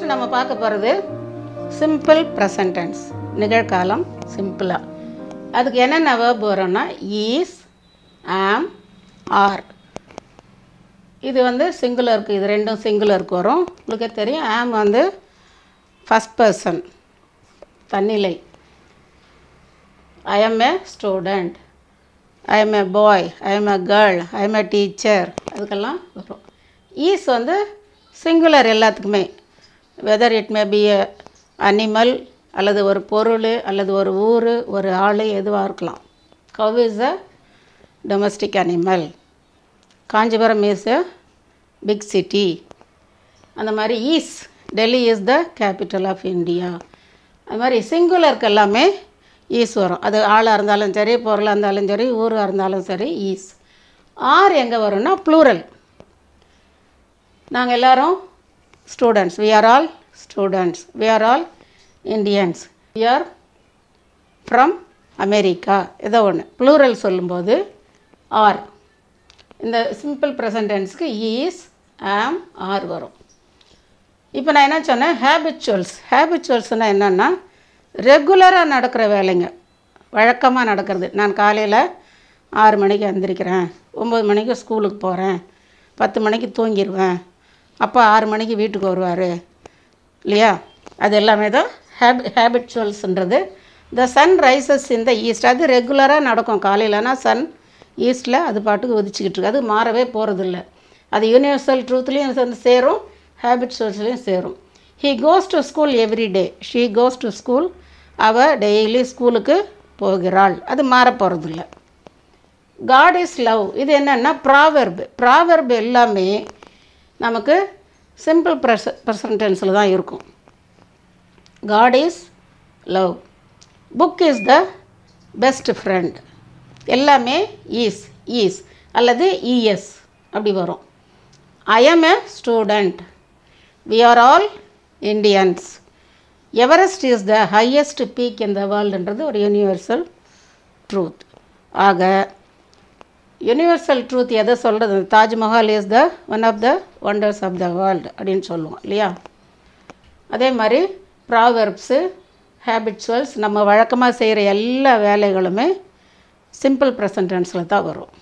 first நம்ம பார்க்க போகிறது சிம்பிள் ப்ரெசன்ட் டென்ஸ் நிகழ்காலம் சிம்பிளாக அதுக்கு என்னென்ன வேர்ப் வரும்னா ஈஸ் ஆம் ஆர் இது வந்து சிங்குலருக்கு இது ரெண்டும் சிங்குலருக்கு வரும் உங்களுக்கே தெரியும் ஆம் வந்து ஃபஸ்ட் பர்சன் தன்னிலை I am a student I am a boy I am a girl I am a teacher அதுக்கெல்லாம் வரும் ஈஸ் வந்து சிங்குலர் எல்லாத்துக்குமே whether it may be a animal அல்லது ஒரு பொருள் அல்லது ஒரு ஊர் ஒரு ஆள் எதுவாக இருக்கலாம் cow is a domestic animal Kanchipuram is a big city அந்த மாதிரி is Delhi is the capital of India அது மாதிரி சிங்குலருக்கு எல்லாமே ஈஸ் வரும் அது ஆளாக இருந்தாலும் சரி பொருளாக இருந்தாலும் சரி ஊராக இருந்தாலும் சரி ஈஸ் ஆர் எங்கே வரும்னா ப்ளூரல் நாங்கள் எல்லாரும் students we are all students we are all Indians we are from America ஏதோ ஒன்று ப்ளூரல் சொல்லும்போது ஆர் இந்த சிம்பிள் ப்ரெசன்டென்ஸ்க்கு ஈஸ் ஆம் ஆர் வரும் இப்போ நான் என்ன சொன்னேன் ஹேபிச்சுவல்ஸ் ஹேபிச்சுவல்ஸ்னால் என்னென்னா ரெகுலராக நடக்கிற வேலைங்க வழக்கமாக நடக்கிறது நான் காலையில் ஆறு மணிக்கு எந்திரிக்கிறேன் ஒம்பது மணிக்கு ஸ்கூலுக்கு போகிறேன் பத்து மணிக்கு தூங்கிடுவேன் அப்பா ஆறு மணிக்கு வீட்டுக்கு வருவார் இல்லையா அது எல்லாமே தான் ஹேபி ஹேபிச்சுவல்ஸ்ன்றது the sun rises in the east அது ரெகுலராக நடக்கும் காலையிலனா சன் ஈஸ்டில் அது பாட்டுக்கு உதிச்சிக்கிட்டு இருக்கு அது மாறவே போகிறதில்ல அது யூனிவர்சல் ட்ரூத்லேயும் வந்து சேரும் ஹேபிச்சுவல்ஸ்லேயும் சேரும் he goes to school every day she goes to school அவள் டெய்லி ஸ்கூலுக்கு போகிறாள் அது மாற போகிறதில்ல காட் இஸ் லவ் இது என்னென்னா ப்ராவெர்பு ப்ராவெர்பு எல்லாமே நமக்கு சிம்பிள் ப்ரெச ப்ரெசன்டென்ஸில் தான் இருக்கும் God is love book is the best friend எல்லாமே ஈஸ் ஈஸ் அல்லது இஎஸ் அப்படி வரும் I am a student we are all Indians Everest is the highest peak in the வேர்ல்டுன்றது ஒரு யூனிவர்சல் ட்ரூத் ஆக யூனிவர்சல் ட்ரூத் எதை சொல்கிறது Taj Mahal is the one of the wonders of the world அப்படின்னு சொல்லுவோம் இல்லையா அதே மாதிரி ப்ராவெர்ப்ஸு ஹேபிச்சுவல்ஸ் நம்ம வழக்கமாக செய்கிற எல்லா வேலைகளுமே சிம்பிள் ப்ரெசன்டென்ஸில் தான் வரும்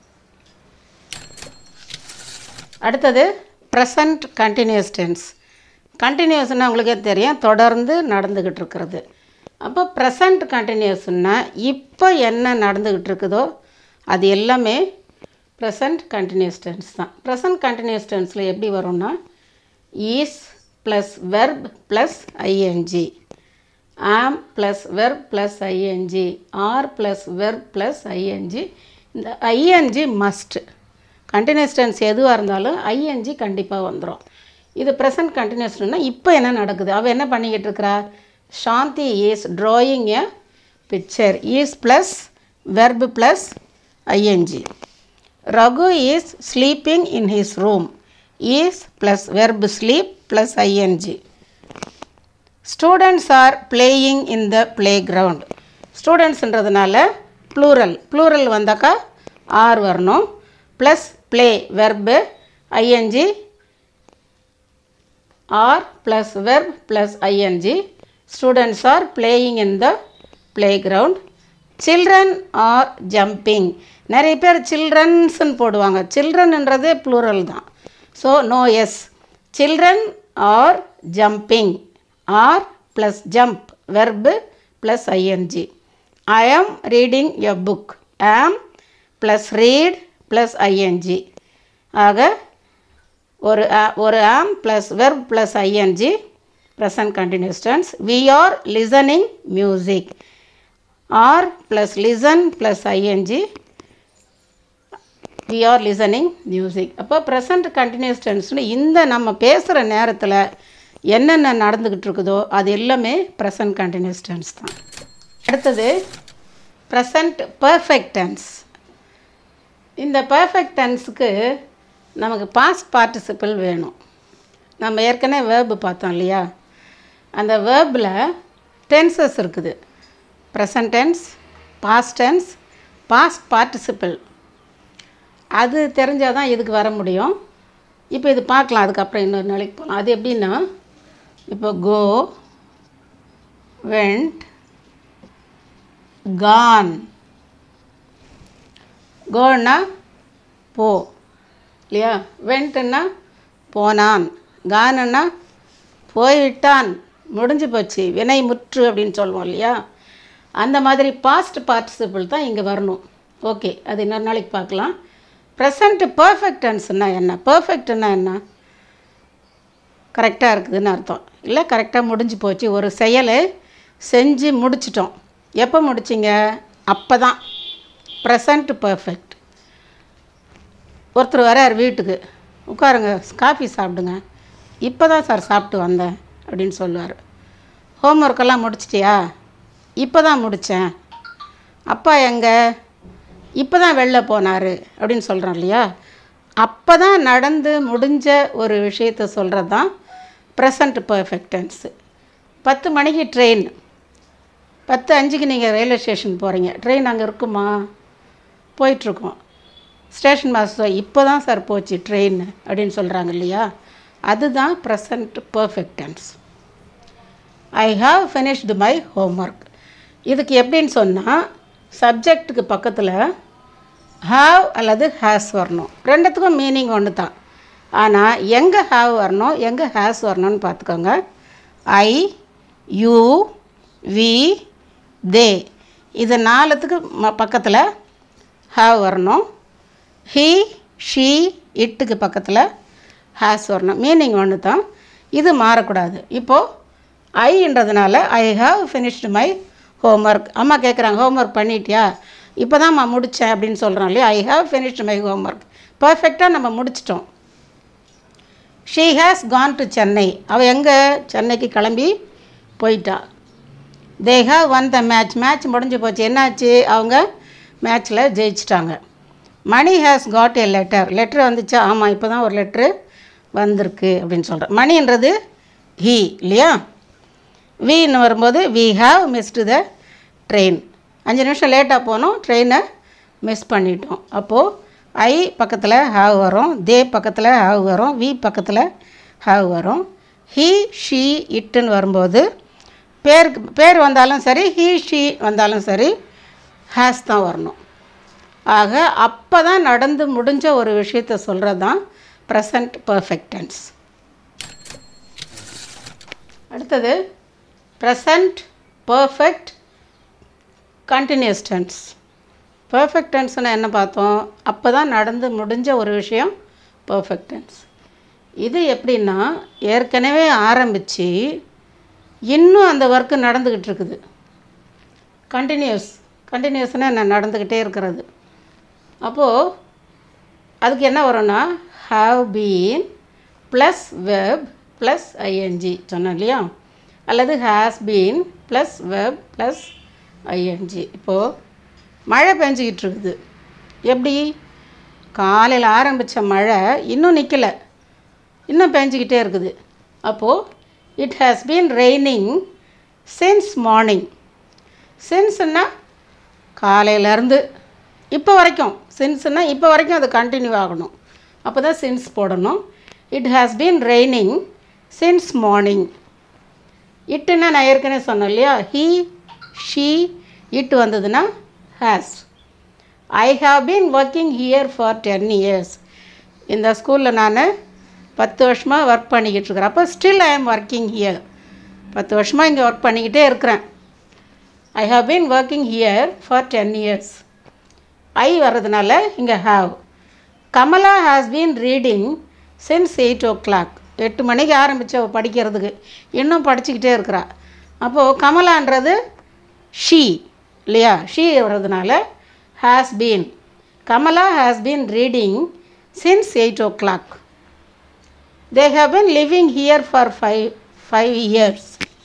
அடுத்தது ப்ரெசண்ட் கண்டினியூஸ் டென்ஸ் கண்டினியூஸ்னால் உங்களுக்கே தெரியும் தொடர்ந்து நடந்துக்கிட்டு இருக்கிறது அப்போ ப்ரெசண்ட் கண்டினியூஸ்னால் இப்போ என்ன நடந்துக்கிட்டு இருக்குதோ அது எல்லாமே ப்ரெசண்ட் கண்டினியூஸ் டென்ஸ் தான் ப்ரெசண்ட் கண்டினியூஸ் டென்ஸில் எப்படி வரும்னா is plus verb plus ING am plus verb plus ING are plus verb plus ING இந்த ஐஎன்ஜி மஸ்ட்டு கண்டினியூஸ் டென்ஸ் எதுவாக இருந்தாலும் ஐஎன்ஜி கண்டிப்பாக வந்துடும் இது ப்ரெசன்ட் கண்டினியூஸ்னா இப்போ என்ன நடக்குது அவள் என்ன பண்ணிக்கிட்டு இருக்கிறா Shanthi is drawing a picture is plus verb plus ING Raghu is sleeping in his room is plus verb sleep plus ING students are playing in the playground ஸ்டூடெண்ட்ஸுன்றதுனால ப்ளூரல் ப்ளூரல் வந்தாக்கா ஆர் வரணும் plus play verb ING are plus verb plus ING students are playing in the playground children are jumping நிறைய பேர் சில்ட்ரன்ஸ்ன்னு போடுவாங்க சில்ட்ரன்ன்றது plural தான் so no S children are jumping are plus jump verb plus ING I am reading a book am plus read plus ING ஆக ஒரு a- ஒரு am plus verb plus ING present continuous tense we are listening music are plus listen plus ING we are listening music அப்போ present continuous டென்ஸ்னு இந்த நம்ம பேசுகிற நேரத்தில் என்னென்ன நடந்துக்கிட்டு இருக்குதோ அது எல்லாமே ப்ரெசன்ட் கண்டினியூஸ் டென்ஸ் தான் அடுத்தது ப்ரெசண்ட் பர்ஃபெக்ட் டென்ஸ் இந்த பர்ஃபெக்ட் டென்ஸுக்கு நமக்கு பாஸ்ட் பார்ட்டிசிபிள் வேணும் நம்ம ஏற்கனவே வேர்பு பார்த்தோம் இல்லையா அந்த வேர்பில் டென்சஸ் இருக்குது present tense past tense past participle அது தெரிஞ்சால் தான் இதுக்கு வர முடியும் இப்போ இது பார்க்கலாம் அதுக்கப்புறம் இன்னொரு நாளைக்கு போகலாம் அது எப்படின்னா இப்போ கோ வெண்ட் கான் கோன்னா போ இல்லையா வெண்ட்டுன்னா போனான் கானுன்னா போய்விட்டான் முடிஞ்சு போச்சு வினை முற்று அப்படின்னு சொல்லுவோம் இல்லையா அந்த மாதிரி பாஸ்ட் பார்ட்டிசிபிள் தான் இங்கே வரணும் ஓகே அது இன்னொரு நாளைக்கு பார்க்கலாம் ப்ரெசண்ட்டு பர்ஃபெக்ட் டென்ஸ்னா என்ன பர்ஃபெக்ட்னா என்ன கரெக்டாக இருக்குதுன்னு அர்த்தம் இல்லை கரெக்டாக முடிஞ்சு போச்சு ஒரு செயலை செஞ்சு முடிச்சிட்டோம் எப்போ முடிச்சிங்க அப்போ தான் ப்ரெசண்ட் பர்ஃபெக்ட் ஒருத்தர் வரார் வீட்டுக்கு உட்காருங்க காஃபி சாப்பிடுங்க இப்போ தான் சார் சாப்பிட்டு வந்தேன் அப்படின்னு சொல்லுவார் ஹோம்ஒர்க்கெல்லாம் முடிச்சிட்டியா இப்போ தான் முடித்தேன் அப்பா எங்கே இப்போ தான் வெளில போனார் அப்படின்னு சொல்கிறோம் இல்லையா அப்போ தான் நடந்து முடிஞ்ச ஒரு விஷயத்த சொல்கிறது தான் ப்ரெசண்ட் பர்ஃபெக்டன்ஸு பத்து மணிக்கு ட்ரெயின் பத்து அஞ்சுக்கு நீங்கள் ரயில்வே ஸ்டேஷன் போகிறீங்க ட்ரெயின் அங்கே இருக்குமா போயிட்டுருக்கோம் ஸ்டேஷன் மாஸ்டர் இப்போ தான் சார் போச்சு ட்ரெயின் அப்படின்னு சொல்கிறாங்க இல்லையா அதுதான் present perfect tense I have finished my homework இதுக்கு எப்படின்னு சொன்னால் சப்ஜெக்ட்டுக்கு பக்கத்தில் ஹாவ் அல்லது ஹேஸ் வரணும் ரெண்டுத்துக்கும் மீனிங் ஒன்று தான் ஆனால் எங்கே ஹாவ் வரணும் எங்கே ஹேஸ் வரணும்னு பார்த்துக்கோங்க ஐ யூ வி தே இது நாலுத்துக்கு ம பக்கத்தில் ஹாவ் வரணும் ஹீ ஷீ இட்டுக்கு பக்கத்தில் ஹேஸ் வரணும் மீனிங் ஒன்று தான் இது மாறக்கூடாது இப்போது ஐன்றதுனால I have finished my homework அம்மா கேட்குறாங்க ஹோம்ஒர்க் பண்ணிட்டியா இப்போ தான்மா முடித்தேன் அப்படின்னு சொல்கிறோம் இல்லையா I have finished my homework பர்ஃபெக்டாக நம்ம முடிச்சிட்டோம் she has gone to Chennai அவள் எங்கே சென்னைக்கு கிளம்பி போயிட்டா they have won the match match முடிஞ்சு போச்சு என்னாச்சு அவங்க மேட்ச்சில் ஜெயிச்சிட்டாங்க Mani has got a letter letter வந்துச்சா ஆமாம் இப்போ தான் ஒரு லெட்ரு வந்திருக்கு அப்படின்னு சொல்கிறேன் மணின்றது ஹீ இல்லையா வின்னு வரும்போது we have missed the train அஞ்சு நிமிஷம் லேட்டாக போனோம் ட்ரெயினை மிஸ் பண்ணிட்டோம் அப்போது ஐ பக்கத்தில் ஹாவ் வரும் தே பக்கத்தில் ஹாவ் வரும் வி பக்கத்தில் ஹாவ் வரும் ஹீ ஷீ இட்டுன்னு வரும்போது பேருக்கு பேர் வந்தாலும் சரி ஹீ ஷீ வந்தாலும் சரி ஹேஸ் தான் வரணும் ஆக அப்போ தான் நடந்து முடிஞ்ச ஒரு விஷயத்த சொல்கிறது தான் ப்ரெசண்ட் பர்ஃபெக்டன்ஸ் அடுத்தது present perfect continuous tense perfect டென்ஸ்னால் என்ன பார்த்தோம் அப்போ தான் நடந்து முடிஞ்ச ஒரு விஷயம் பர்ஃபெக்ட் டென்ஸ் இது எப்படின்னா ஏற்கனவே ஆரம்பித்து இன்னும் அந்த ஒர்க்கு நடந்துக்கிட்டு இருக்குது கண்டினியூஸ் கண்டினியூஸ்னால் என்ன நடந்துக்கிட்டே இருக்கிறது அப்போது அதுக்கு என்ன வரும்னா have been plus verb plus ING சொன்னேன் இல்லையா அல்லது has been plus verb plus ING இப்போது மழை பெஞ்சிக்கிட்டு இருக்குது எப்படி காலையில் ஆரம்பித்த மழை இன்னும் நிற்கலை இன்னும் பெஞ்சிக்கிட்டே இருக்குது அப்போது it has been raining since morning சின்ஸ்னா காலையிலேருந்து இப்போ வரைக்கும் சின்ஸ்னா இப்போ வரைக்கும் அது கண்டினியூ ஆகணும் அப்போ தான் சின்ஸ் போடணும் it has been raining since morning இட்டுன்னா நான் ஏற்கனவே சொன்னேன் இல்லையா ஹீ ஷீ இட்டு வந்ததுன்னா has I have been working here for ten years இந்த ஸ்கூலில் நான் பத்து வருஷமாக ஒர்க் பண்ணிக்கிட்டு இருக்கிறேன் அப்போ still I am working here பத்து வருஷமாக இங்கே ஒர்க் பண்ணிக்கிட்டே இருக்கிறேன் I have been working here for ten years I வர்றதுனால இங்கே have Kamala has been reading since eight o'clock எட்டு மணிக்கு ஆரம்பித்த படிக்கிறதுக்கு இன்னும் படிச்சுக்கிட்டே இருக்கிறா அப்போது கமலான்றது ஷீ இல்லையா ஷீ வர்றதுனால has been Kamala has been reading since eight o'clock they have been living here for five five years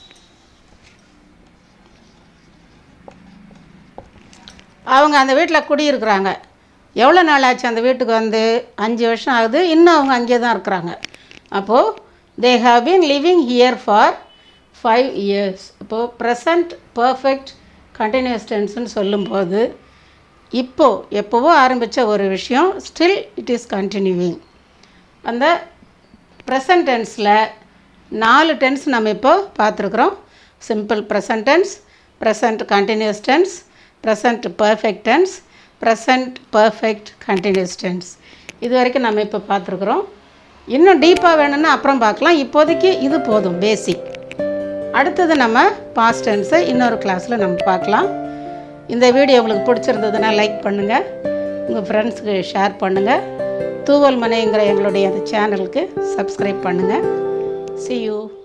அவங்க அந்த வீட்டில் குடியிருக்கிறாங்க எவ்வளோ நாள் ஆச்சு அந்த வீட்டுக்கு வந்து அஞ்சு வருஷம் ஆகுது இன்னும் அவங்க அங்கேயே தான் இருக்கிறாங்க அப்போது they have been living here for five years இப்போது ப்ரெசண்ட் பர்ஃபெக்ட் கண்டினியூஸ் டென்ஸ்னு சொல்லும்போது இப்போது எப்போவோ ஆரம்பித்த ஒரு விஷயம் ஸ்டில் இட் இஸ் கண்டினியூவிங் அந்த ப்ரெசன்ட் டென்ஸில் நாலு டென்ஸ் நம்ம இப்போ பார்த்துருக்குறோம் simple present tense present continuous tense present perfect tense present perfect continuous tense இது வரைக்கும் நம்ம இப்போ பார்த்துருக்குறோம் இன்னும் டீப்பாக வேணும்னா அப்புறம் பார்க்கலாம் இப்போதைக்கு இது போதும் பேசிக் அடுத்தது நம்ம பாஸ்ட் டென்ஸை இன்னொரு கிளாஸில் நம்ம பார்க்கலாம் இந்த வீடியோ உங்களுக்கு பிடிச்சிருந்ததுன்னா லைக் பண்ணுங்கள் உங்கள் ஃப்ரெண்ட்ஸுக்கு ஷேர் பண்ணுங்கள் தூவல் மனைங்கிற எங்களுடைய அந்த சேனலுக்கு சப்ஸ்கிரைப் பண்ணுங்கள் see you